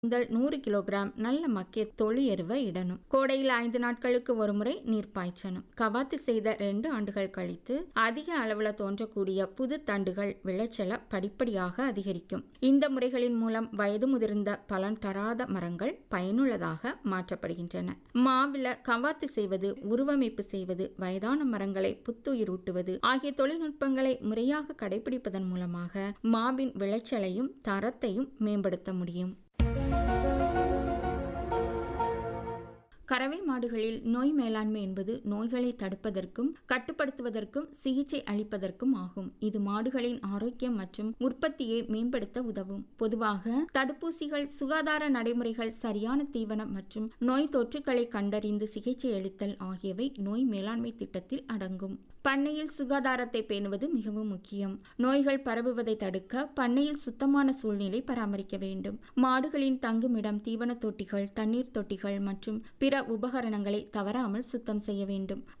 முதல் நூறு கிலோகிராம் நல்ல மக்கிய தொழு எருவை இடணும் கோடையில் ஐந்து நாட்களுக்கு ஒருமுறை நீர் பாய்ச்சணும் கவாத்து செய்த ரெண்டு ஆண்டுகள் கழித்து அதிக அளவுல தோன்றக்கூடிய புது தண்டுகள் விளைச்சல படிப்படியாக அதிகரிக்கும் இந்த முறைகளின் மூலம் வயது முதிர்ந்த பலன் தராத மரங்கள் பயனுள்ளதாக மாற்றப்படுகின்றன மாவில கவாத்து செய்வது உருவமைப்பு செய்வது வயதான மரங்களை புத்துயிரூட்டுவது ஆகிய தொழில்நுட்பங்களை முறையாக கடைபிடிப்பதன் மூலமாக மாவின் விளைச்சலையும் தரத்தையும் மேம்படுத்த முடியும் கறவை மாடுகளில் நோய் மேலாண்மை என்பது நோய்களை தடுப்பதற்கும் கட்டுப்படுத்துவதற்கும் சிகிச்சை அளிப்பதற்கும் ஆகும் இது மாடுகளின் ஆரோக்கியம் மற்றும் உற்பத்தியை மேம்படுத்த உதவும் பொதுவாக தடுப்பூசிகள் சுகாதார நடைமுறைகள் சரியான தீவனம் மற்றும் நோய் தொற்றுக்களை கண்டறிந்து சிகிச்சை அளித்தல் ஆகியவை நோய் மேலாண்மை திட்டத்தில் அடங்கும் பண்ணையில் சுகாதாரத்தை பேணுவது மிகவும் முக்கியம் நோய்கள் பரவுவதை தடுக்க பண்ணையில் சுத்தமான சூழ்நிலை பராமரிக்க வேண்டும் மாடுகளின் தங்குமிடம் தீவன தொட்டிகள் தண்ணீர் தொட்டிகள் மற்றும் பிற உபகரணங்களை தவறாமல் சுத்தம் செய்ய வேண்டும்